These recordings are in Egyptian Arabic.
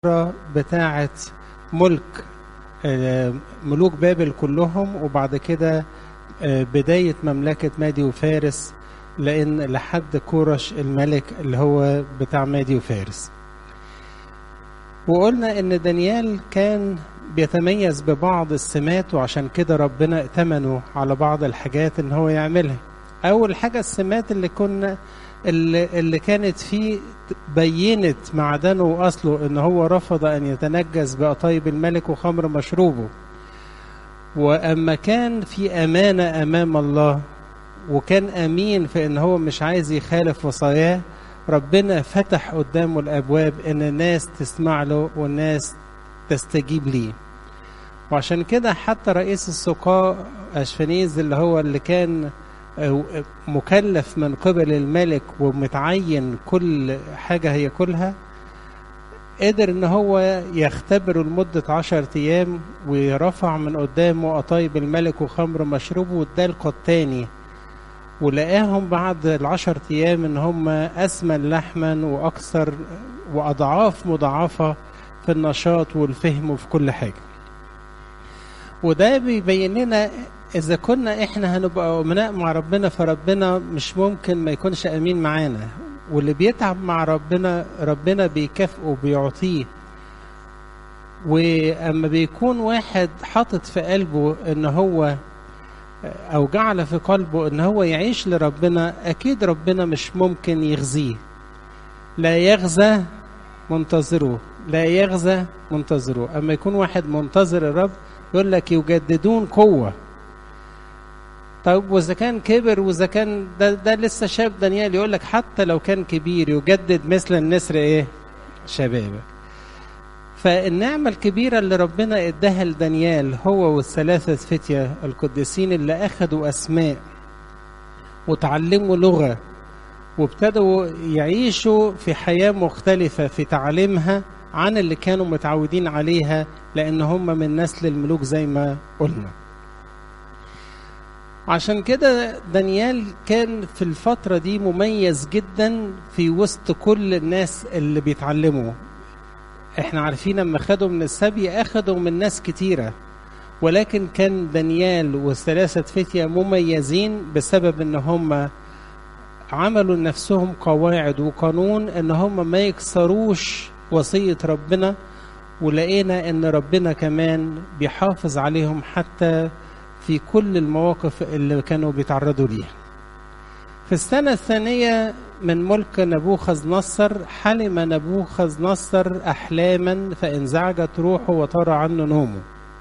بتاعة ملك آه، ملوك بابل كلهم وبعد كده آه، بداية مملكة مادي وفارس لأن لحد كورش الملك اللي هو بتاع مادي وفارس وقلنا إن دانيال كان بيتميز ببعض السمات وعشان كده ربنا ائتمنه على بعض الحاجات إن هو يعملها أول حاجة السمات اللي كنا اللي, اللي كانت فيه بينت معدنه واصله ان هو رفض ان يتنجس بقطايب الملك وخمر مشروبه واما كان في امانه امام الله وكان امين في ان هو مش عايز يخالف وصاياه ربنا فتح قدامه الابواب ان الناس تسمع له والناس تستجيب ليه وعشان كده حتى رئيس السقاء اشفنيز اللي هو اللي كان مكلف من قبل الملك ومتعين كل حاجة هياكلها قدر ان هو يختبره لمدة عشر ايام ويرفع من قدامه قطايب الملك وخمر مشروبه واداه التاني ولقاهم بعد العشر ايام ان هم اسمن لحما واكثر واضعاف مضاعفة في النشاط والفهم وفي كل حاجة وده بيبين لنا إذا كنا إحنا هنبقى أمناء مع ربنا فربنا مش ممكن ما يكونش أمين معانا واللي بيتعب مع ربنا ربنا بيكافئه وبيعطيه وأما بيكون واحد حاطط في قلبه إن هو أو جعل في قلبه إن هو يعيش لربنا أكيد ربنا مش ممكن يخزيه لا يغزى منتظره لا يغزى منتظره أما يكون واحد منتظر الرب يقول لك يجددون قوه طيب واذا كان كبر واذا كان ده, ده لسه شاب دانيال يقول لك حتى لو كان كبير يجدد مثل النسر ايه شبابه فالنعمة الكبيرة اللي ربنا اداها لدانيال هو والثلاثة فتية القديسين اللي أخدوا أسماء وتعلموا لغة وابتدوا يعيشوا في حياة مختلفة في تعليمها عن اللي كانوا متعودين عليها لأن هم من نسل الملوك زي ما قلنا عشان كده دانيال كان في الفترة دي مميز جدا في وسط كل الناس اللي بيتعلموا احنا عارفين لما خدوا من السبي اخدوا من ناس كتيرة ولكن كان دانيال والثلاثة فتية مميزين بسبب ان هم عملوا لنفسهم قواعد وقانون ان هم ما يكسروش وصية ربنا ولقينا ان ربنا كمان بيحافظ عليهم حتى في كل المواقف اللي كانوا بيتعرضوا ليها في السنة الثانية من ملك نبوخذ نصر حلم نبوخذ نصر أحلاما فانزعجت روحه وطار عنه نومه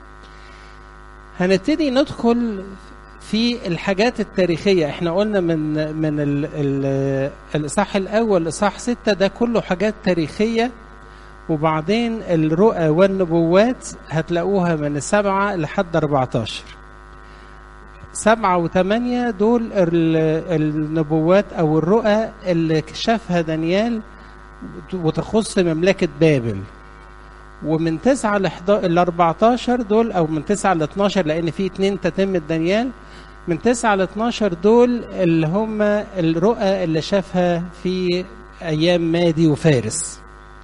هنبتدي ندخل في الحاجات التاريخية احنا قلنا من من ال ال الإصحاح الأول إصحاح ستة ده كله حاجات تاريخية وبعدين الرؤى والنبوات هتلاقوها من السبعة لحد 14 سبعة وثمانية دول النبوات أو الرؤى اللي شافها دانيال وتخص مملكة بابل ومن تسعة ل 14 دول أو من تسعة ل 12 لأن في اتنين تتم دانيال من تسعة ل 12 دول اللي هم الرؤى اللي شافها في أيام مادي وفارس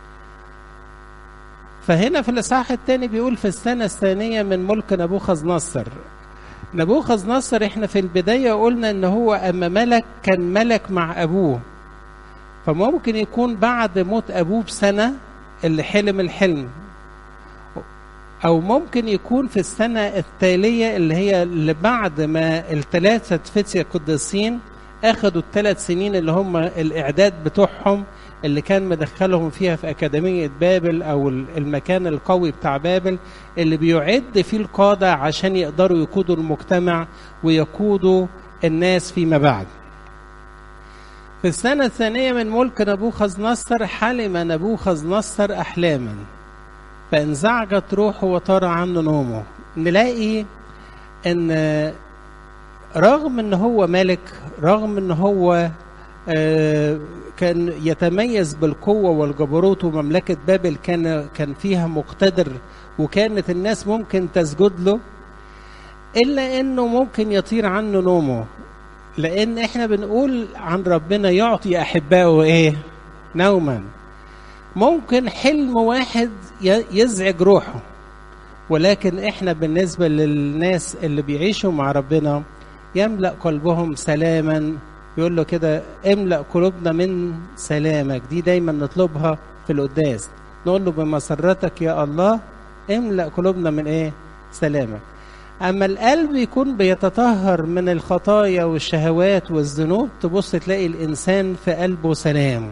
فهنا في الإصحاح الثاني بيقول في السنة الثانية من ملك نبوخذ نصر نبوخذ نصر احنا في البداية قلنا ان هو اما ملك كان ملك مع ابوه فممكن يكون بعد موت ابوه بسنة اللي حلم الحلم او ممكن يكون في السنة التالية اللي هي اللي بعد ما الثلاثة فتية القديسين اخدوا الثلاث سنين اللي هم الاعداد بتوعهم اللي كان مدخلهم فيها في أكاديمية بابل أو المكان القوي بتاع بابل اللي بيعد فيه القادة عشان يقدروا يقودوا المجتمع ويقودوا الناس فيما بعد في السنة الثانية من ملك نبوخذ نصر حلم نبوخذ نصر أحلاما فانزعجت روحه وطار عنه نومه نلاقي ان رغم ان هو ملك رغم ان هو آه كان يتميز بالقوة والجبروت ومملكة بابل كان كان فيها مقتدر وكانت الناس ممكن تسجد له إلا إنه ممكن يطير عنه نومه لأن إحنا بنقول عن ربنا يعطي أحبائه إيه؟ نوما ممكن حلم واحد يزعج روحه ولكن احنا بالنسبة للناس اللي بيعيشوا مع ربنا يملأ قلبهم سلاما يقول له كده املأ قلوبنا من سلامك دي دايما نطلبها في القداس نقول له بمسرتك يا الله املأ قلوبنا من ايه سلامك اما القلب يكون بيتطهر من الخطايا والشهوات والذنوب تبص تلاقي الانسان في قلبه سلام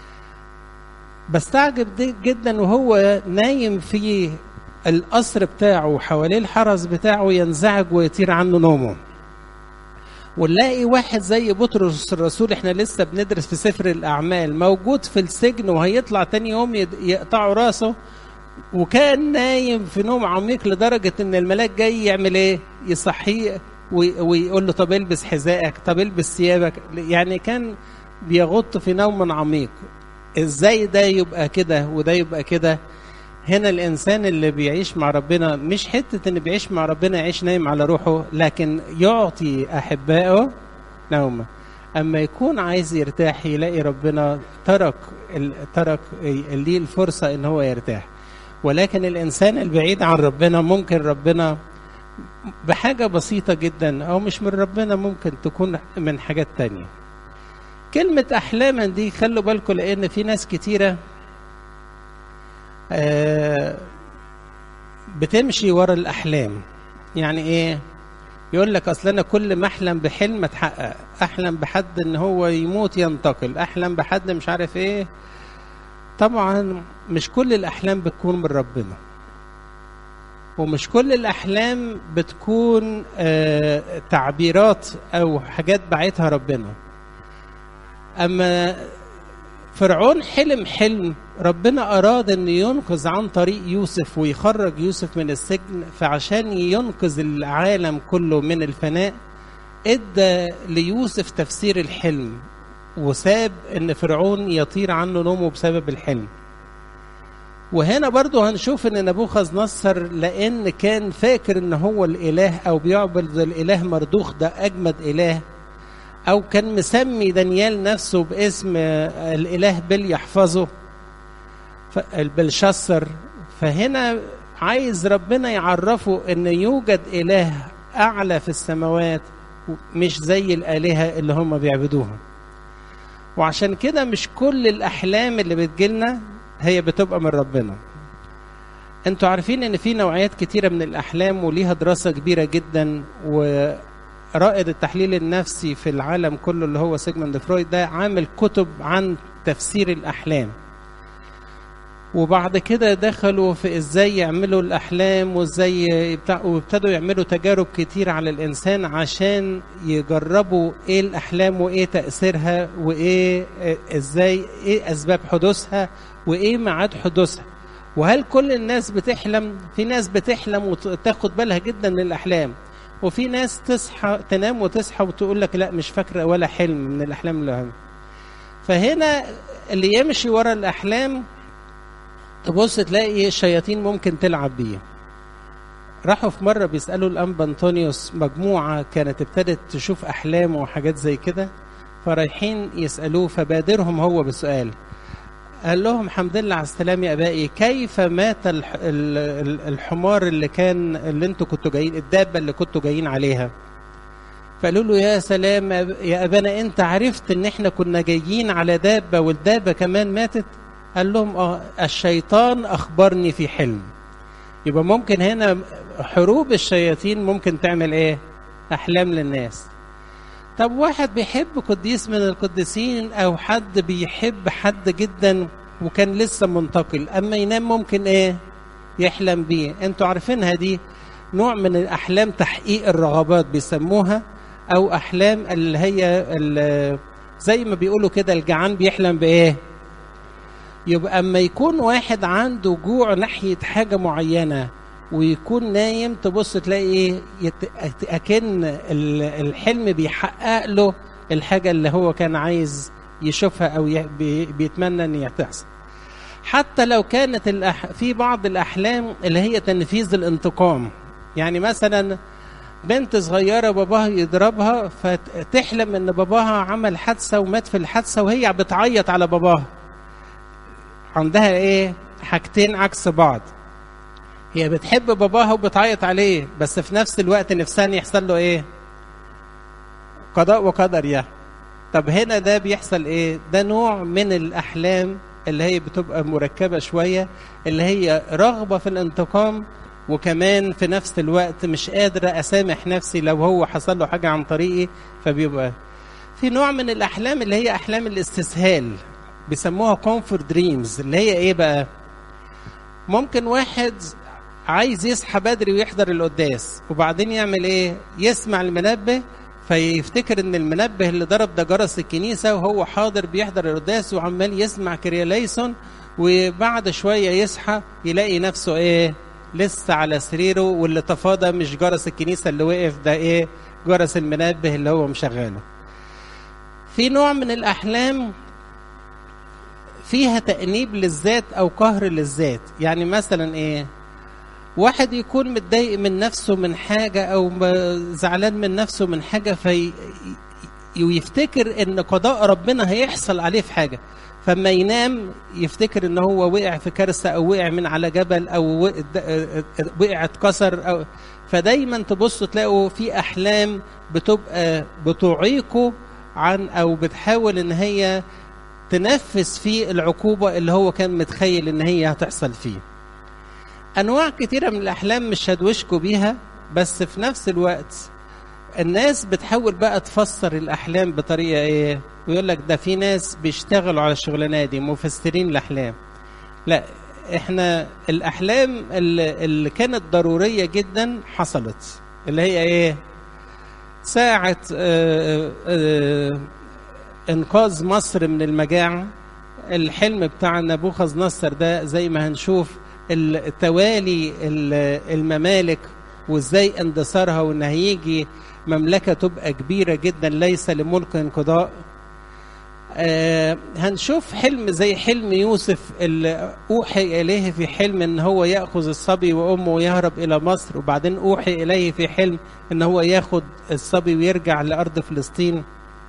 بستعجب جدا وهو نايم في القصر بتاعه وحواليه الحرس بتاعه ينزعج ويطير عنه نومه ونلاقي واحد زي بطرس الرسول احنا لسه بندرس في سفر الاعمال موجود في السجن وهيطلع تاني يوم يقطعوا راسه وكان نايم في نوم عميق لدرجه ان الملاك جاي يعمل ايه يصحيه ويقول له طب البس حذائك طب البس ثيابك يعني كان بيغط في نوم عميق ازاي ده يبقى كده وده يبقى كده هنا الانسان اللي بيعيش مع ربنا مش حته ان بيعيش مع ربنا يعيش نايم على روحه لكن يعطي احبائه نومه اما يكون عايز يرتاح يلاقي ربنا ترك ترك ليه الفرصه ان هو يرتاح ولكن الانسان البعيد عن ربنا ممكن ربنا بحاجه بسيطه جدا او مش من ربنا ممكن تكون من حاجات تانية كلمه احلاما دي خلوا بالكم لان في ناس كتيره بتمشي ورا الاحلام يعني ايه يقول لك اصل انا كل ما احلم بحلم اتحقق احلم بحد ان هو يموت ينتقل احلم بحد مش عارف ايه طبعا مش كل الاحلام بتكون من ربنا ومش كل الاحلام بتكون آه تعبيرات او حاجات بعتها ربنا اما فرعون حلم حلم ربنا أراد أن ينقذ عن طريق يوسف ويخرج يوسف من السجن فعشان ينقذ العالم كله من الفناء ادى ليوسف تفسير الحلم وساب ان فرعون يطير عنه نومه بسبب الحلم وهنا برضو هنشوف ان نبوخذ نصر لان كان فاكر ان هو الاله او بيعبد الاله مردوخ ده اجمد اله او كان مسمي دانيال نفسه باسم الاله بل يحفظه بلشسر فهنا عايز ربنا يعرفه ان يوجد اله اعلى في السماوات مش زي الالهه اللي هم بيعبدوها وعشان كده مش كل الاحلام اللي بتجيلنا هي بتبقى من ربنا انتوا عارفين ان في نوعيات كتيره من الاحلام وليها دراسه كبيره جدا و رائد التحليل النفسي في العالم كله اللي هو سيجموند فرويد ده عامل كتب عن تفسير الأحلام وبعد كده دخلوا في ازاي يعملوا الاحلام وازاي بتاع وابتدوا يعملوا تجارب كتير على الانسان عشان يجربوا ايه الاحلام وايه تاثيرها وايه ازاي ايه اسباب حدوثها وايه ميعاد حدوثها وهل كل الناس بتحلم في ناس بتحلم وتاخد بالها جدا من الاحلام وفي ناس تصحى تنام وتصحى وتقول لك لا مش فاكره ولا حلم من الاحلام اللي هم. فهنا اللي يمشي ورا الاحلام تبص تلاقي الشياطين ممكن تلعب بيه راحوا في مره بيسالوا الانبا انطونيوس مجموعه كانت ابتدت تشوف احلام وحاجات زي كده فرايحين يسالوه فبادرهم هو بسؤال قال لهم الحمد لله على السلامة يا ابائي كيف مات الحمار اللي كان اللي انتوا كنتوا جايين الدابه اللي كنتوا جايين عليها فقالوا له يا سلام يا ابانا انت عرفت ان احنا كنا جايين على دابه والدابه كمان ماتت قال لهم اه الشيطان اخبرني في حلم يبقى ممكن هنا حروب الشياطين ممكن تعمل ايه احلام للناس طب واحد بيحب قديس من القديسين او حد بيحب حد جدا وكان لسه منتقل اما ينام ممكن ايه يحلم بيه انتوا عارفينها دي نوع من الاحلام تحقيق الرغبات بيسموها او احلام اللي هي اللي زي ما بيقولوا كده الجعان بيحلم بايه يبقى اما يكون واحد عنده جوع ناحيه حاجه معينه ويكون نايم تبص تلاقي ايه اكن الحلم بيحقق له الحاجه اللي هو كان عايز يشوفها او بيتمنى ان تحصل حتى لو كانت الأح... في بعض الاحلام اللي هي تنفيذ الانتقام يعني مثلا بنت صغيرة باباها يضربها فتحلم ان باباها عمل حادثة ومات في الحادثة وهي بتعيط على باباها عندها ايه حاجتين عكس بعض هي بتحب باباها وبتعيط عليه بس في نفس الوقت نفسها ان يحصل له ايه قضاء وقدر يا طب هنا ده بيحصل ايه ده نوع من الاحلام اللي هي بتبقى مركبه شويه اللي هي رغبه في الانتقام وكمان في نفس الوقت مش قادره اسامح نفسي لو هو حصل له حاجه عن طريقي فبيبقى في نوع من الاحلام اللي هي احلام الاستسهال بيسموها كومفورت دريمز اللي هي ايه بقى ممكن واحد عايز يصحى بدري ويحضر القداس وبعدين يعمل ايه يسمع المنبه فيفتكر ان المنبه اللي ضرب ده جرس الكنيسه وهو حاضر بيحضر القداس وعمال يسمع كرياليسون وبعد شويه يصحى يلاقي نفسه ايه لسه على سريره واللي تفاضى مش جرس الكنيسه اللي وقف ده ايه جرس المنبه اللي هو مشغله في نوع من الاحلام فيها تأنيب للذات أو قهر للذات يعني مثلا إيه واحد يكون متضايق من نفسه من حاجة أو زعلان من نفسه من حاجة في ويفتكر إن قضاء ربنا هيحصل عليه في حاجة فما ينام يفتكر إن هو وقع في كارثة أو وقع من على جبل أو وقع اتكسر أو فدايما تبصوا تلاقوا في أحلام بتبقى بتعيقه عن أو بتحاول إن هي تنفذ فيه العقوبة اللي هو كان متخيل إن هي هتحصل فيه أنواع كتيرة من الأحلام مش هدوشكوا بيها بس في نفس الوقت الناس بتحاول بقى تفسر الأحلام بطريقة إيه ويقول لك ده في ناس بيشتغلوا على الشغلانة دي مفسرين الأحلام لا إحنا الأحلام اللي, اللي كانت ضرورية جدا حصلت اللي هي إيه ساعة آآ آآ انقاذ مصر من المجاعه الحلم بتاع نبوخذ نصر ده زي ما هنشوف التوالي الممالك وازاي اندثارها وان هيجي مملكه تبقى كبيره جدا ليس لملك انقضاء آه هنشوف حلم زي حلم يوسف اللي اوحي اليه في حلم ان هو ياخذ الصبي وامه ويهرب الى مصر وبعدين اوحي اليه في حلم ان هو ياخذ الصبي ويرجع لارض فلسطين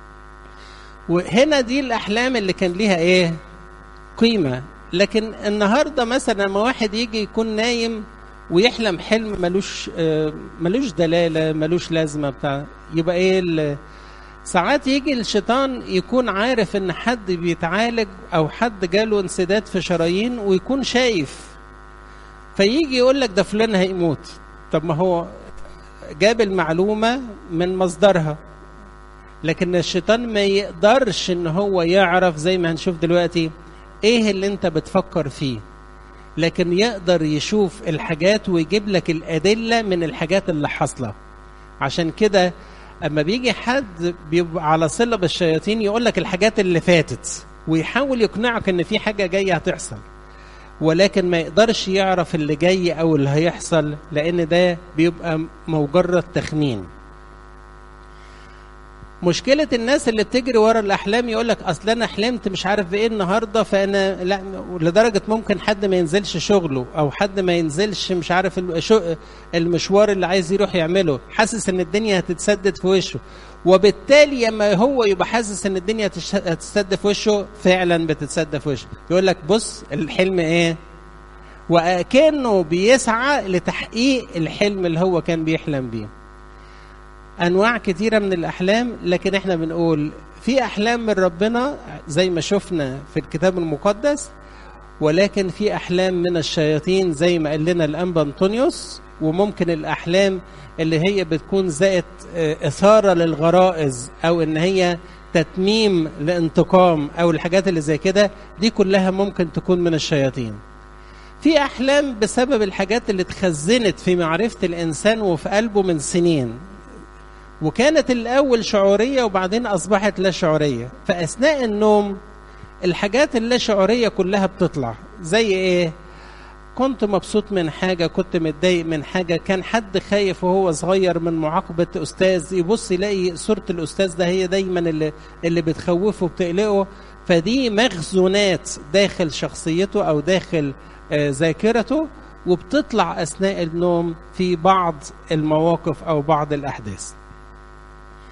وهنا دي الاحلام اللي كان ليها ايه قيمه لكن النهارده مثلا لما واحد يجي يكون نايم ويحلم حلم ملوش آه ملوش دلاله ملوش لازمه بتاع يبقى ايه ساعات يجي الشيطان يكون عارف ان حد بيتعالج او حد جاله انسداد في شرايين ويكون شايف فيجي يقول لك ده فلان هيموت طب ما هو جاب المعلومه من مصدرها لكن الشيطان ما يقدرش ان هو يعرف زي ما هنشوف دلوقتي ايه اللي انت بتفكر فيه لكن يقدر يشوف الحاجات ويجيب لك الادله من الحاجات اللي حاصله عشان كده اما بيجي حد بيبقى على صله بالشياطين يقول لك الحاجات اللي فاتت ويحاول يقنعك ان في حاجه جايه هتحصل ولكن ما يقدرش يعرف اللي جاي او اللي هيحصل لان ده بيبقى مجرد تخمين مشكلة الناس اللي بتجري ورا الأحلام يقول لك أصل أنا حلمت مش عارف بإيه النهاردة فأنا لا لدرجة ممكن حد ما ينزلش شغله أو حد ما ينزلش مش عارف المشوار اللي عايز يروح يعمله حاسس إن الدنيا هتتسدد في وشه وبالتالي لما هو يبقى حاسس إن الدنيا هتتسد في وشه فعلا بتتسد في وشه يقول لك بص الحلم إيه وكأنه بيسعى لتحقيق الحلم اللي هو كان بيحلم بيه انواع كتيره من الاحلام لكن احنا بنقول في احلام من ربنا زي ما شفنا في الكتاب المقدس ولكن في احلام من الشياطين زي ما قال لنا الانبا انطونيوس وممكن الاحلام اللي هي بتكون ذات اثاره للغرائز او ان هي تتميم لانتقام او الحاجات اللي زي كده دي كلها ممكن تكون من الشياطين في احلام بسبب الحاجات اللي اتخزنت في معرفه الانسان وفي قلبه من سنين وكانت الأول شعورية وبعدين أصبحت لا شعورية فأثناء النوم الحاجات اللا شعورية كلها بتطلع زي إيه؟ كنت مبسوط من حاجة كنت متضايق من حاجة كان حد خايف وهو صغير من معاقبة أستاذ يبص يلاقي صورة الأستاذ ده هي دايما اللي, اللي بتخوفه وبتقلقه فدي مخزونات داخل شخصيته أو داخل آه ذاكرته وبتطلع أثناء النوم في بعض المواقف أو بعض الأحداث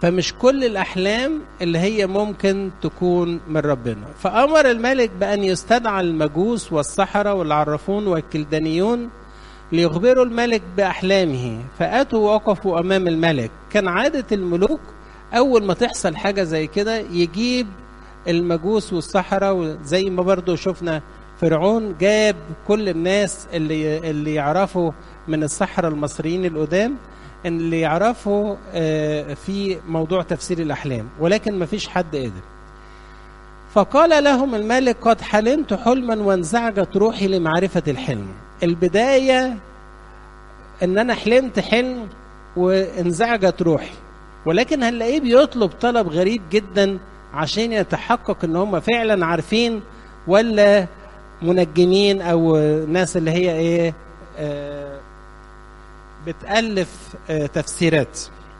فمش كل الأحلام اللي هي ممكن تكون من ربنا فأمر الملك بأن يستدعى المجوس والسحرة والعرافون والكلدانيون ليخبروا الملك بأحلامه فأتوا ووقفوا أمام الملك كان عادة الملوك أول ما تحصل حاجة زي كده يجيب المجوس والسحرة زي ما برضو شفنا فرعون جاب كل الناس اللي اللي يعرفوا من السحرة المصريين القدام اللي يعرفوا في موضوع تفسير الأحلام ولكن ما فيش حد قدر فقال لهم الملك قد حلمت حلما وانزعجت روحي لمعرفة الحلم البداية ان انا حلمت حلم وانزعجت روحي ولكن هنلاقيه بيطلب طلب غريب جدا عشان يتحقق ان هم فعلا عارفين ولا منجمين او ناس اللي هي ايه آه بتألف آه تفسيرات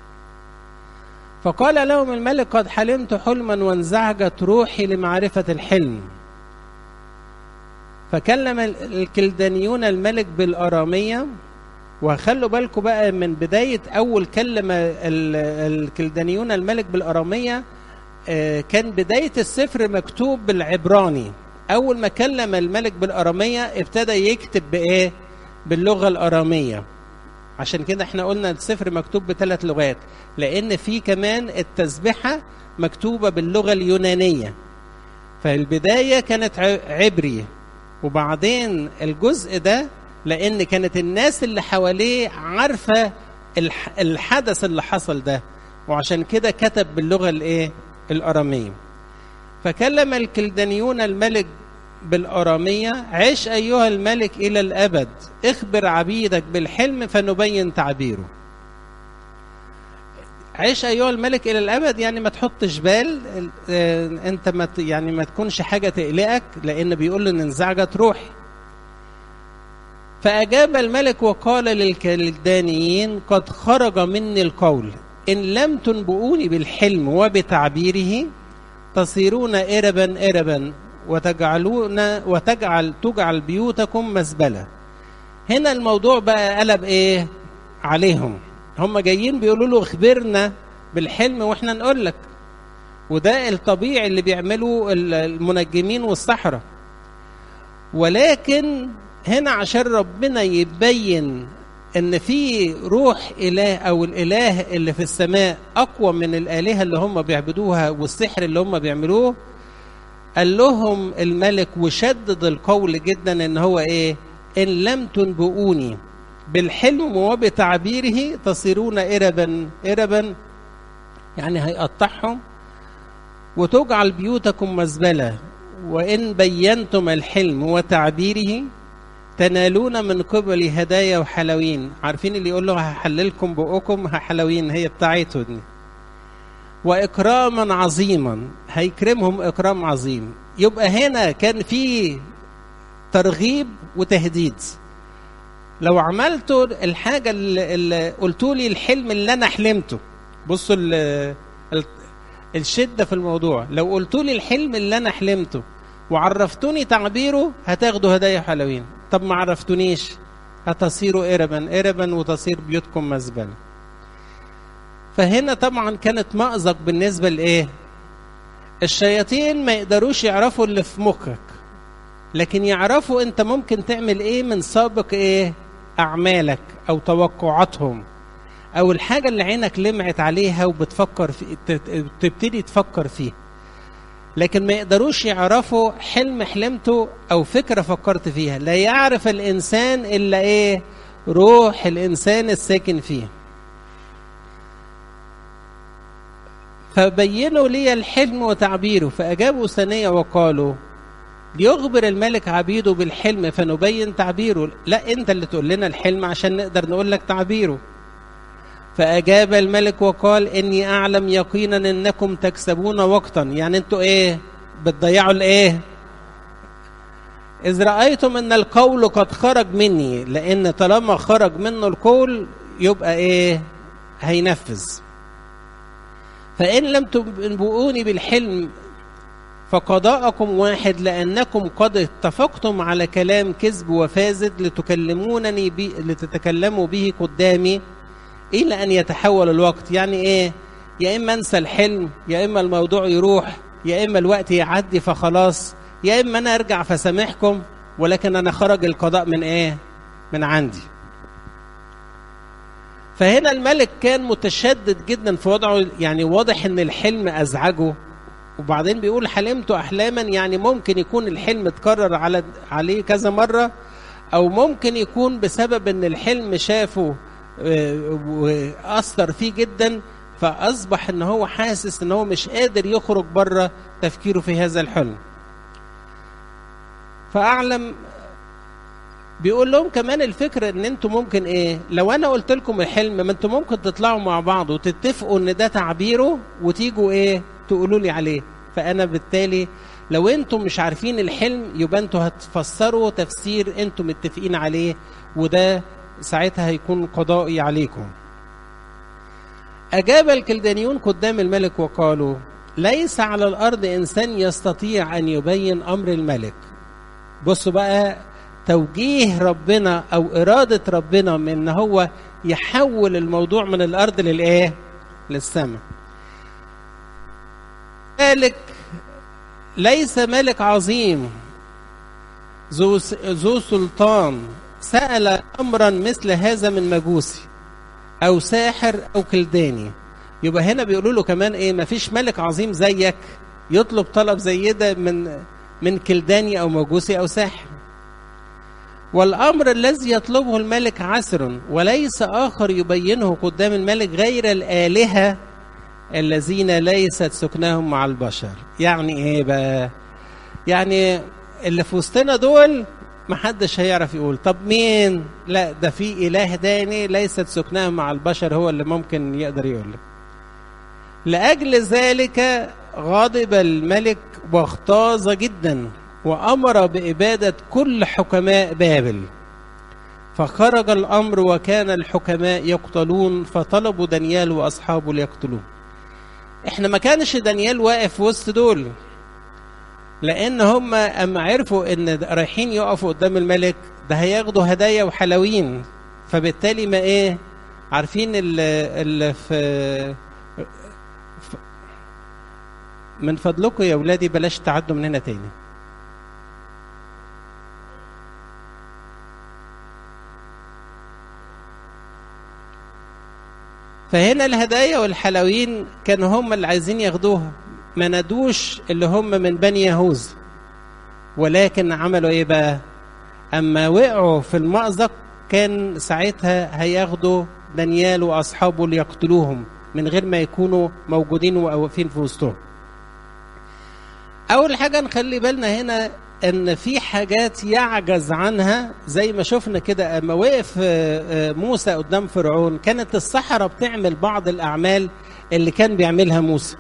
فقال لهم الملك قد حلمت حلما وانزعجت روحي لمعرفة الحلم فكلم الكلدانيون الملك بالأرامية وخلوا بالكم بقى من بداية أول كلم الكلدانيون الملك بالأرامية كان بداية السفر مكتوب بالعبراني أول ما كلم الملك بالأرامية ابتدى يكتب بإيه؟ باللغة الأرامية عشان كده احنا قلنا السفر مكتوب بثلاث لغات لأن في كمان التسبحة مكتوبة باللغة اليونانية فالبداية كانت عبري وبعدين الجزء ده لان كانت الناس اللي حواليه عارفه الحدث اللي حصل ده وعشان كده كتب باللغه الايه الاراميه فكلم الكلدانيون الملك بالاراميه عش ايها الملك الى الابد اخبر عبيدك بالحلم فنبين تعبيره عيش ايها الملك الى الابد يعني ما تحطش بال انت ما يعني ما تكونش حاجه تقلقك لان بيقول ان انزعجت روحي فاجاب الملك وقال للكلدانيين قد خرج مني القول ان لم تنبؤوني بالحلم وبتعبيره تصيرون اربا اربا وتجعلون وتجعل تجعل بيوتكم مزبله هنا الموضوع بقى قلب ايه عليهم هم جايين بيقولوا له اخبرنا بالحلم واحنا نقول لك وده الطبيعي اللي بيعمله المنجمين والسحرة ولكن هنا عشان ربنا يبين ان في روح اله او الاله اللي في السماء اقوى من الالهه اللي هم بيعبدوها والسحر اللي هم بيعملوه قال لهم الملك وشدد القول جدا ان هو ايه ان لم تنبؤوني بالحلم وبتعبيره تصيرون إربا إربا يعني هيقطعهم وتجعل بيوتكم مزبلة وإن بينتم الحلم وتعبيره تنالون من قبل هدايا وحلوين عارفين اللي يقول له هحللكم بقكم حلوين هي بتاعته دي وإكراما عظيما هيكرمهم إكرام عظيم يبقى هنا كان في ترغيب وتهديد لو عملتوا الحاجة اللي, اللي قلتوا لي الحلم اللي أنا حلمته بصوا ال ال الشدة في الموضوع لو قلتوا لي الحلم اللي أنا حلمته وعرفتوني تعبيره هتاخدوا هدايا حلوين طب ما عرفتونيش هتصيروا إربا إربا وتصير بيوتكم مزبلة فهنا طبعا كانت مأزق بالنسبة لإيه الشياطين ما يقدروش يعرفوا اللي في مخك لكن يعرفوا انت ممكن تعمل ايه من سابق ايه اعمالك او توقعاتهم او الحاجه اللي عينك لمعت عليها وبتفكر في تبتدي تفكر فيه لكن ما يقدروش يعرفوا حلم حلمته او فكره فكرت فيها لا يعرف الانسان الا ايه روح الانسان الساكن فيه فبينوا لي الحلم وتعبيره فاجابوا ثانيه وقالوا ليخبر الملك عبيده بالحلم فنبين تعبيره لا انت اللي تقول لنا الحلم عشان نقدر نقول لك تعبيره فأجاب الملك وقال إني أعلم يقينا إنكم تكسبون وقتا يعني أنتوا إيه بتضيعوا الإيه إذ رأيتم أن القول قد خرج مني لأن طالما خرج منه القول يبقى إيه هينفذ فإن لم تنبؤوني بالحلم فقضاءكم واحد لأنكم قد اتفقتم على كلام كذب وفاسد لتكلمونني بي لتتكلموا به قدامي إلى أن يتحول الوقت يعني إيه يا اما انسى الحلم يا اما الموضوع يروح يا اما الوقت يعدي فخلاص يا اما انا ارجع فسامحكم ولكن انا خرج القضاء من ايه من عندي فهنا الملك كان متشدد جدا في وضعه يعني واضح ان الحلم ازعجه وبعدين بيقول حلمت احلاما يعني ممكن يكون الحلم اتكرر على عليه كذا مره او ممكن يكون بسبب ان الحلم شافه واثر فيه جدا فاصبح ان هو حاسس ان هو مش قادر يخرج بره تفكيره في هذا الحلم فاعلم بيقول لهم كمان الفكره ان انتوا ممكن ايه لو انا قلت لكم الحلم ما انتوا ممكن تطلعوا مع بعض وتتفقوا ان ده تعبيره وتيجوا ايه تقولوا لي عليه فانا بالتالي لو انتم مش عارفين الحلم يبقى انتوا هتفسروا تفسير انتم متفقين عليه وده ساعتها هيكون قضائي عليكم أجاب الكلدانيون قدام الملك وقالوا ليس على الأرض إنسان يستطيع أن يبين أمر الملك بصوا بقى توجيه ربنا أو إرادة ربنا من أن هو يحول الموضوع من الأرض للإيه؟ للسماء ملك ليس ملك عظيم ذو ذو سلطان سأل أمرا مثل هذا من مجوسي أو ساحر أو كلداني يبقى هنا بيقولوا له كمان إيه مفيش ملك عظيم زيك يطلب طلب زي ده من من كلداني أو مجوسي أو ساحر والأمر الذي يطلبه الملك عسر وليس آخر يبينه قدام الملك غير الآلهة الذين ليست سكناهم مع البشر يعني إيه بقى يعني اللي في وسطنا دول محدش هيعرف يقول طب مين لا ده في اله تاني ليست سكناه مع البشر هو اللي ممكن يقدر يقول لك لاجل ذلك غضب الملك واغتاظ جدا وامر باباده كل حكماء بابل فخرج الامر وكان الحكماء يقتلون فطلبوا دانيال واصحابه ليقتلوه احنا ما كانش دانيال واقف وسط دول لان هم اما عرفوا ان رايحين يقفوا قدام الملك ده هياخدوا هدايا وحلوين فبالتالي ما ايه عارفين اللي في من فضلكم يا ولادي بلاش تعدوا من هنا تاني فهنا الهدايا والحلوين كانوا هم اللي عايزين ياخدوها ما ندوش اللي هم من بني يهوذا ولكن عملوا ايه بقى اما وقعوا في المأزق كان ساعتها هياخدوا دانيال واصحابه ليقتلوهم من غير ما يكونوا موجودين وواقفين في وسطهم اول حاجه نخلي بالنا هنا ان في حاجات يعجز عنها زي ما شفنا كده اما وقف موسى قدام فرعون كانت الصحراء بتعمل بعض الاعمال اللي كان بيعملها موسى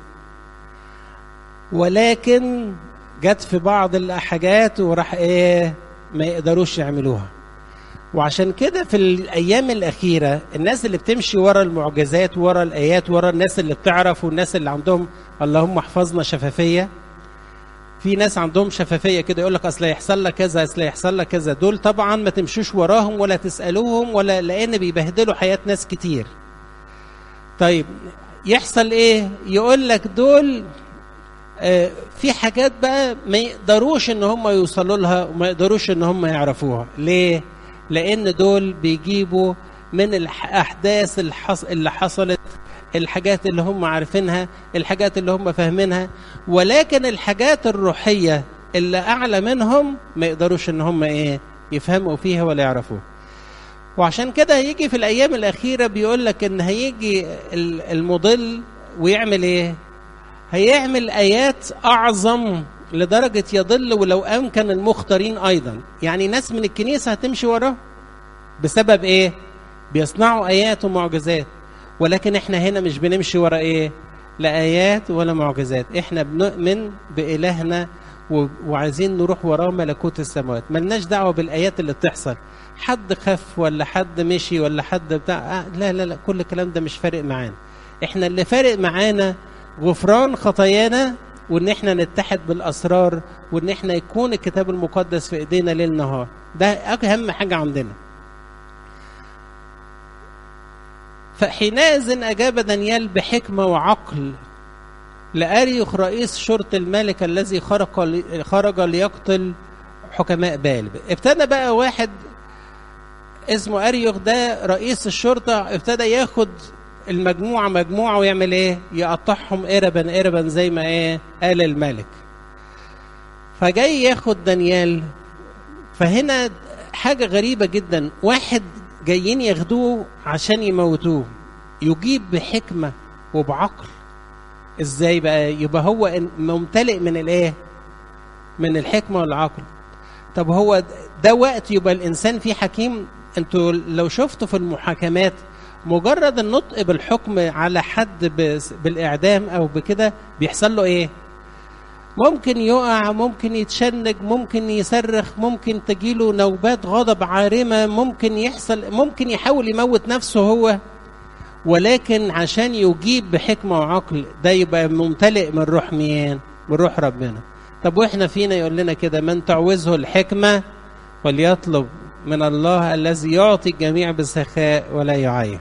ولكن جت في بعض الحاجات وراح ايه ما يقدروش يعملوها وعشان كده في الايام الاخيره الناس اللي بتمشي ورا المعجزات ورا الايات ورا الناس اللي بتعرف والناس اللي عندهم اللهم احفظنا شفافيه في ناس عندهم شفافيه كده يقول لك اصل هيحصل لك كذا اصل هيحصل لك كذا دول طبعا ما تمشوش وراهم ولا تسالوهم ولا لان بيبهدلوا حياه ناس كتير طيب يحصل ايه يقول لك دول في حاجات بقى ما يقدروش ان هم يوصلوا لها وما يقدروش ان هم يعرفوها ليه لان دول بيجيبوا من الاحداث اللي حصلت الحاجات اللي هم عارفينها الحاجات اللي هم فاهمينها ولكن الحاجات الروحيه اللي اعلى منهم ما يقدروش ان هم ايه يفهموا فيها ولا يعرفوها وعشان كده هيجي في الايام الاخيره بيقول لك ان هيجي المضل ويعمل ايه هيعمل ايات اعظم لدرجه يضل ولو امكن المختارين ايضا يعني ناس من الكنيسه هتمشي وراه بسبب ايه بيصنعوا ايات ومعجزات ولكن احنا هنا مش بنمشي ورا ايه لا ايات ولا معجزات احنا بنؤمن بالهنا وعايزين نروح وراه ملكوت السماوات ملناش دعوه بالايات اللي بتحصل حد خف ولا حد مشي ولا حد بتاع آه لا لا لا كل الكلام ده مش فارق معانا احنا اللي فارق معانا غفران خطايانا وان احنا نتحد بالاسرار وان احنا يكون الكتاب المقدس في ايدينا ليل نهار ده اهم حاجه عندنا فحينئذ أجاب دانيال بحكمة وعقل لأريخ رئيس شرطة الملك الذي خرج خرج ليقتل حكماء بال ابتدى بقى واحد اسمه أريوخ ده رئيس الشرطة ابتدى ياخد المجموعة مجموعة ويعمل ايه يقطعهم قربا قربا زي ما ايه قال الملك فجاي ياخد دانيال فهنا حاجة غريبة جدا واحد جايين ياخدوه عشان يموتوه يجيب بحكمة وبعقل ازاي بقى يبقى هو ممتلئ من الايه من الحكمة والعقل طب هو ده وقت يبقى الانسان فيه حكيم انتوا لو شفتوا في المحاكمات مجرد النطق بالحكم على حد بالاعدام او بكده بيحصل له ايه ممكن يقع ممكن يتشنج ممكن يصرخ ممكن تجيله نوبات غضب عارمه ممكن يحصل ممكن يحاول يموت نفسه هو ولكن عشان يجيب بحكمه وعقل ده يبقى ممتلئ من روح مين من روح ربنا طب واحنا فينا يقول لنا كده من تعوزه الحكمه وليطلب من الله الذي يعطي الجميع بسخاء ولا يعين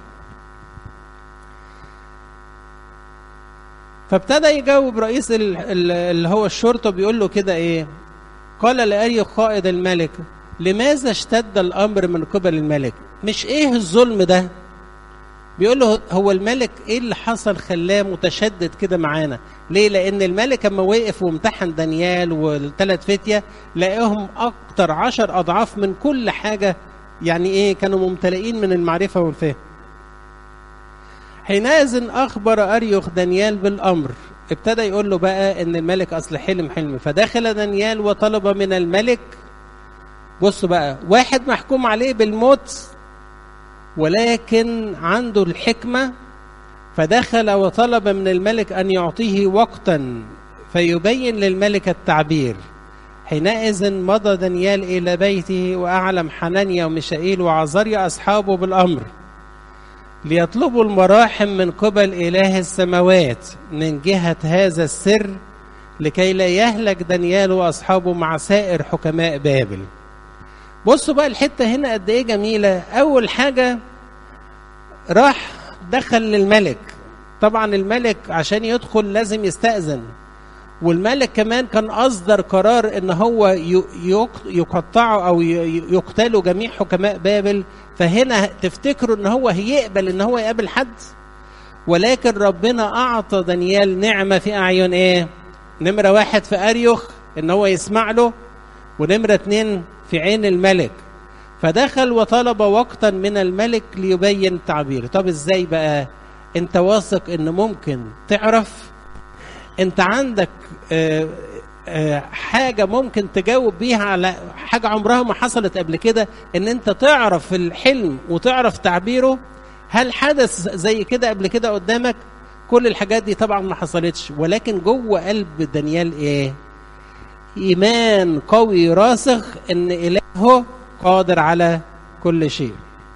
فابتدى يجاوب رئيس اللي هو الشرطه بيقول له كده ايه قال لأري قائد الملك لماذا اشتد الامر من قبل الملك مش ايه الظلم ده بيقول له هو الملك ايه اللي حصل خلاه متشدد كده معانا ليه لان الملك اما وقف وامتحن دانيال والثلاث فتيه لقاهم اكتر عشر اضعاف من كل حاجه يعني ايه كانوا ممتلئين من المعرفه والفهم حينئذ اخبر اريوخ دانيال بالامر ابتدى يقول له بقى ان الملك اصل حلم حلم فدخل دانيال وطلب من الملك بصوا بقى واحد محكوم عليه بالموت ولكن عنده الحكمه فدخل وطلب من الملك ان يعطيه وقتا فيبين للملك التعبير حينئذ مضى دانيال الى بيته واعلم حنانيا وميشائيل وعزريا اصحابه بالامر ليطلبوا المراحم من قبل إله السماوات من جهة هذا السر لكي لا يهلك دانيال وأصحابه مع سائر حكماء بابل بصوا بقى الحتة هنا قد إيه جميلة أول حاجة راح دخل للملك طبعا الملك عشان يدخل لازم يستأذن والملك كمان كان أصدر قرار إن هو يقطعوا أو يقتلوا جميع حكماء بابل فهنا تفتكروا إن هو هيقبل إن هو يقابل حد ولكن ربنا أعطى دانيال نعمة في أعين إيه؟ نمرة واحد في أريوخ إن هو يسمع له ونمرة اتنين في عين الملك فدخل وطلب وقتا من الملك ليبين تعبيره طب ازاي بقى انت واثق ان ممكن تعرف انت عندك آآ آآ حاجة ممكن تجاوب بيها على حاجة عمرها ما حصلت قبل كده ان انت تعرف الحلم وتعرف تعبيره هل حدث زي كده قبل كده قدامك كل الحاجات دي طبعا ما حصلتش ولكن جوه قلب دانيال ايه ايمان قوي راسخ ان الهه قادر على كل شيء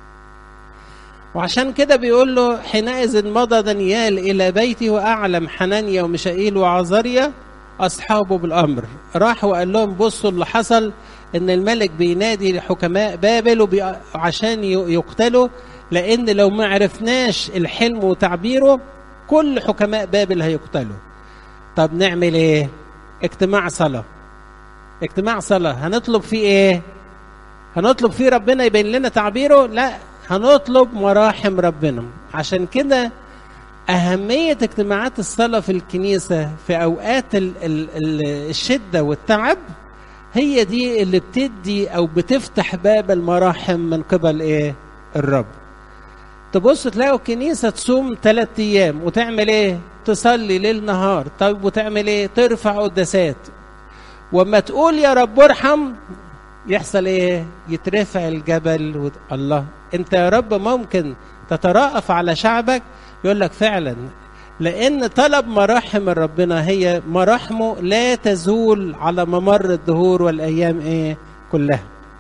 وعشان كده بيقول له حينئذ مضى دانيال إلى بيته وأعلم حنانيا وميشائيل وعزريا أصحابه بالأمر راح وقال لهم بصوا اللي حصل إن الملك بينادي لحكماء بابل وبي... عشان يقتلوا لأن لو ما عرفناش الحلم وتعبيره كل حكماء بابل هيقتلوا طب نعمل إيه؟ اجتماع صلاة اجتماع صلاة هنطلب فيه إيه؟ هنطلب فيه ربنا يبين لنا تعبيره؟ لا هنطلب مراحم ربنا عشان كده أهمية اجتماعات الصلاة في الكنيسة في أوقات ال ال ال الشدة والتعب هي دي اللي بتدي أو بتفتح باب المراحم من قبل إيه؟ الرب. تبص تلاقوا الكنيسة تصوم ثلاث أيام وتعمل إيه؟ تصلي ليل نهار، طيب وتعمل إيه؟ ترفع قداسات. وما تقول يا رب ارحم يحصل إيه؟ يترفع الجبل و... الله أنت يا رب ممكن تترأف على شعبك يقول لك فعلا لأن طلب مراحم ربنا هي مراحمه لا تزول على ممر الدهور والأيام إيه كلها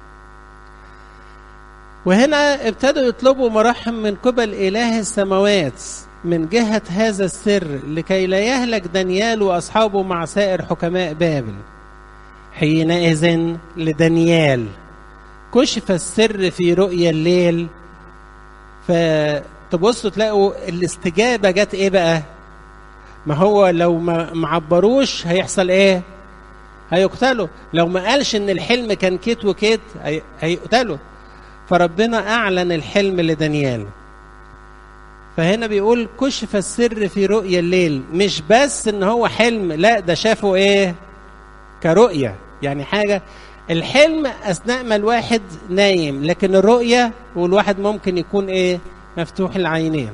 وهنا ابتدوا يطلبوا مراحم من قبل إله السماوات من جهة هذا السر لكي لا يهلك دانيال وأصحابه مع سائر حكماء بابل حينئذ لدانيال كشف السر في رؤيا الليل ف تبصوا تلاقوا الاستجابة جت ايه بقى ما هو لو ما معبروش هيحصل ايه هيقتلوا لو ما قالش ان الحلم كان كيت وكيت هي- هيقتلوا فربنا اعلن الحلم لدانيال فهنا بيقول كشف السر في رؤيا الليل مش بس ان هو حلم لا ده شافه ايه كرؤية يعني حاجة الحلم أثناء ما الواحد نايم لكن الرؤية والواحد ممكن يكون إيه مفتوح العينين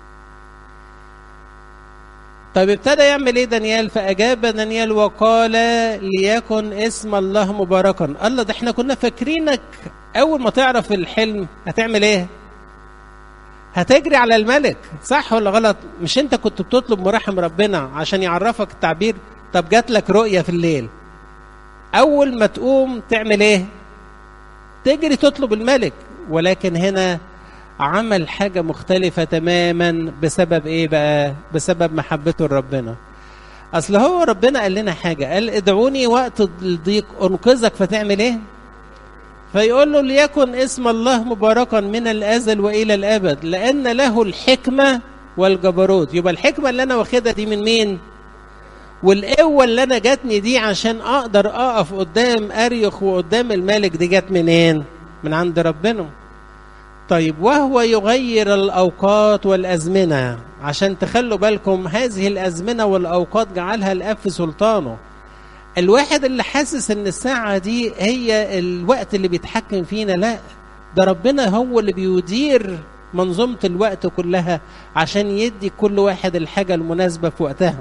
طيب ابتدى يعمل ايه دانيال فاجاب دانيال وقال ليكن اسم الله مباركا الله ده احنا كنا فاكرينك اول ما تعرف الحلم هتعمل ايه هتجري على الملك صح ولا غلط مش انت كنت بتطلب مراحم ربنا عشان يعرفك التعبير طب جات لك رؤية في الليل اول ما تقوم تعمل ايه تجري تطلب الملك ولكن هنا عمل حاجة مختلفة تماما بسبب ايه بقى بسبب محبته لربنا اصل هو ربنا قال لنا حاجة قال ادعوني وقت الضيق انقذك فتعمل ايه فيقول له ليكن اسم الله مباركا من الازل والى الابد لان له الحكمة والجبروت يبقى الحكمة اللي انا واخدها دي من مين والقوة اللي أنا جاتني دي عشان أقدر أقف قدام أريخ وقدام الملك دي جت منين؟ من عند ربنا. طيب وهو يغير الأوقات والأزمنة عشان تخلوا بالكم هذه الأزمنة والأوقات جعلها الأب في سلطانه. الواحد اللي حاسس إن الساعة دي هي الوقت اللي بيتحكم فينا لا ده ربنا هو اللي بيدير منظومة الوقت كلها عشان يدي كل واحد الحاجة المناسبة في وقتها.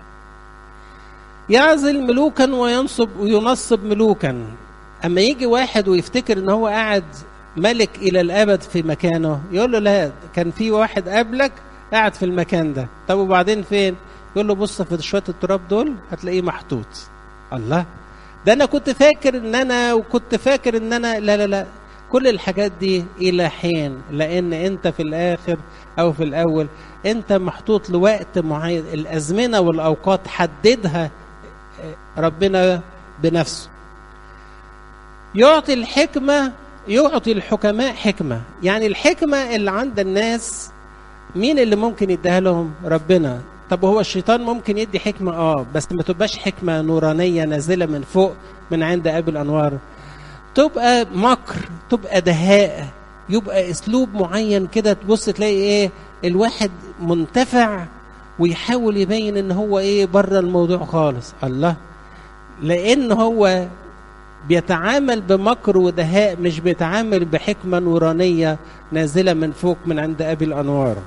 يعزل ملوكا وينصب وينصب ملوكا اما يجي واحد ويفتكر ان هو قاعد ملك الى الابد في مكانه يقول له لا كان في واحد قبلك قاعد في المكان ده طب وبعدين فين يقول له بص في شويه التراب دول هتلاقيه محطوط الله ده انا كنت فاكر ان انا وكنت فاكر ان انا لا لا لا كل الحاجات دي الى حين لان انت في الاخر او في الاول انت محطوط لوقت معين الازمنه والاوقات حددها ربنا بنفسه يعطي الحكمة يعطي الحكماء حكمة يعني الحكمة اللي عند الناس مين اللي ممكن يديها لهم ربنا طب هو الشيطان ممكن يدي حكمة اه بس ما تبقاش حكمة نورانية نازلة من فوق من عند أبي الأنوار تبقى مكر تبقى دهاء يبقى اسلوب معين كده تبص تلاقي ايه الواحد منتفع ويحاول يبين ان هو ايه بره الموضوع خالص الله لان هو بيتعامل بمكر ودهاء مش بيتعامل بحكمة نورانية نازلة من فوق من عند أبي الأنوار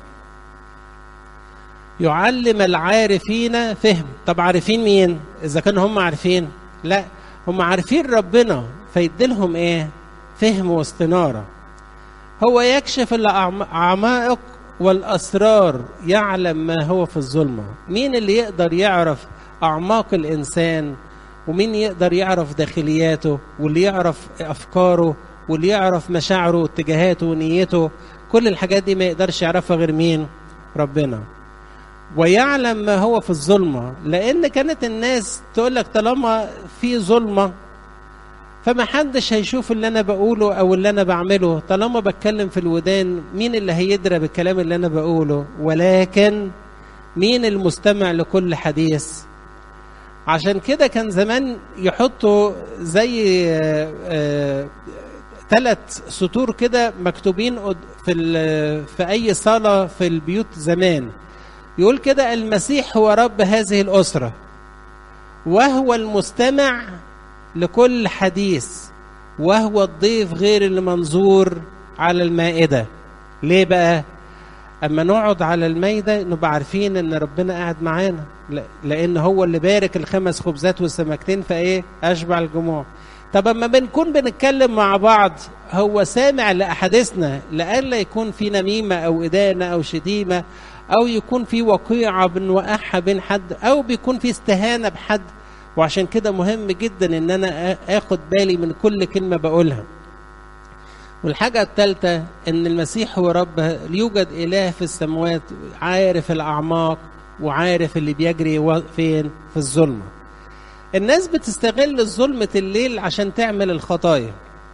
يعلم العارفين فهم طب عارفين مين إذا كانوا هم عارفين لا هم عارفين ربنا فيديلهم إيه فهم واستنارة هو يكشف الأعماق والأسرار يعلم ما هو في الظلمة مين اللي يقدر يعرف أعماق الإنسان ومين يقدر يعرف داخلياته واللي يعرف أفكاره واللي يعرف مشاعره واتجاهاته ونيته كل الحاجات دي ما يقدرش يعرفها غير مين ربنا ويعلم ما هو في الظلمة لأن كانت الناس تقول لك طالما في ظلمة فما حدش هيشوف اللي انا بقوله او اللي انا بعمله طالما بتكلم في الودان مين اللي هيدرى بالكلام اللي انا بقوله ولكن مين المستمع لكل حديث عشان كده كان زمان يحطوا زي ثلاث سطور كده مكتوبين في في اي صاله في البيوت زمان يقول كده المسيح هو رب هذه الاسره وهو المستمع لكل حديث وهو الضيف غير المنظور على المائدة ليه بقى أما نقعد على المائدة نبقى عارفين إن ربنا قاعد معانا لأن هو اللي بارك الخمس خبزات والسمكتين فإيه أشبع الجموع طب أما بنكون بنتكلم مع بعض هو سامع لأحاديثنا لألا يكون في نميمة أو إدانة أو شتيمة أو يكون في وقيعة بنوقعها بين حد أو بيكون في استهانة بحد وعشان كده مهم جدا ان انا اخد بالي من كل كلمه بقولها والحاجة الثالثة ان المسيح هو رب يوجد اله في السماوات عارف الاعماق وعارف اللي بيجري فين في الظلمة الناس بتستغل ظلمة الليل عشان تعمل الخطايا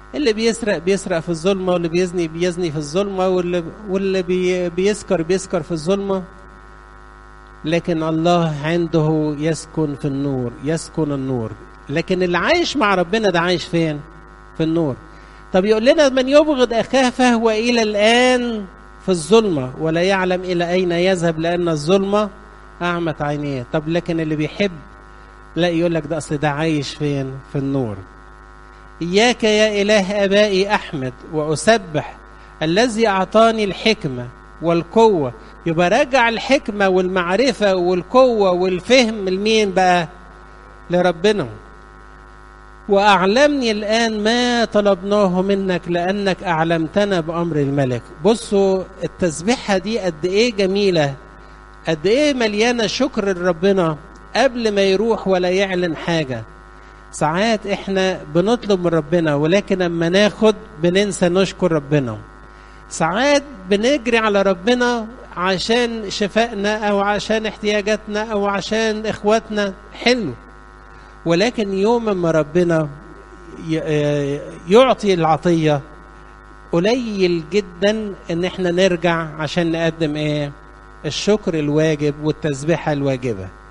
اللي بيسرق بيسرق في الظلمة واللي بيزني بيزني في الظلمة واللي واللي بي بيسكر بيسكر في الظلمة لكن الله عنده يسكن في النور يسكن النور لكن اللي عايش مع ربنا ده عايش فين في النور طب يقول لنا من يبغض اخاه فهو الى الان في الظلمه ولا يعلم الى اين يذهب لان الظلمه اعمت عينيه طب لكن اللي بيحب لا يقول لك ده اصل ده عايش فين في النور اياك يا اله ابائي احمد واسبح الذي اعطاني الحكمه والقوه يبقى راجع الحكمه والمعرفه والقوه والفهم لمين بقى لربنا واعلمني الان ما طلبناه منك لانك اعلمتنا بامر الملك بصوا التسبيحه دي قد ايه جميله قد ايه مليانه شكر لربنا قبل ما يروح ولا يعلن حاجه ساعات احنا بنطلب من ربنا ولكن اما ناخد بننسى نشكر ربنا ساعات بنجري على ربنا عشان شفائنا او عشان احتياجاتنا او عشان اخواتنا حلو ولكن يوم ما ربنا يعطي العطيه قليل جدا ان احنا نرجع عشان نقدم ايه الشكر الواجب والتسبيحه الواجبه